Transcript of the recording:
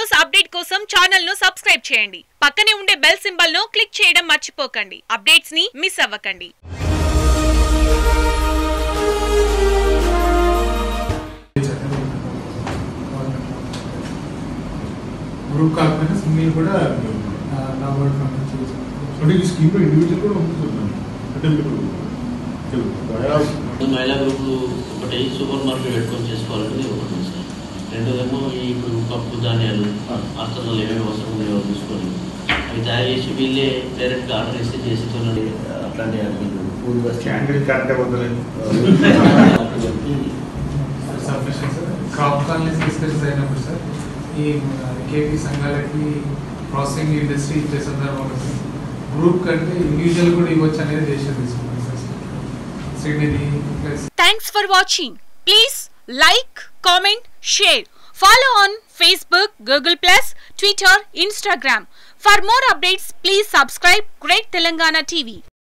news update కోసం channel ను subscribe చేయండి పక్కనే ఉండే బెల్ సింబల్ ను క్లిక్ చేయడం మర్చిపోకండి అప్డేట్స్ ని మిస్ అవ్వకండి గ్రూప్ కాకపోయినా సింగిల్ కూడా నాబార్డ్ ఫండ్ అంటే ఈ స్కీమ్లో ఇండివిజువల్ కూడా పంపిస్తున్నాను అంటే మీరు మహిళా గ్రూపులు ఒకటి సూపర్ మార్కెట్ పెట్టుకొని చేసుకోవాలని ఒకటి ఉంది సార్ రెండోదేమో ఈ ఇప్పుడు పప్పు ధాన్యాలు ఆస్తులు ఏమేమి అవసరం ఉన్నాయో తీసుకొని అవి తయారు చేసి వీళ్ళే డైరెక్ట్గా ఆర్డర్ ఇస్తే చేసి తోనండి అట్లాంటి పూర్తిగా క్యాండిల్ కరెంట్ వద్దలేదు submission sir crop colonies discuss అయినప్పుడు సార్ ఈ కేపీ సంఘాలకి ప్రాసెసింగ్ ఇండస్ట్రీ ఇచ్చే సందర్భంలో సార్ గ్రూప్ కంటే ఇండివిజువల్ కూడా ఇవ్వచ్చు అనేది దేశం తీసుకున్నాం sir Srinidhi plus thanks for watching please like comment share follow on Facebook Google plus Twitter Instagram for more updates please subscribe great Telangana TV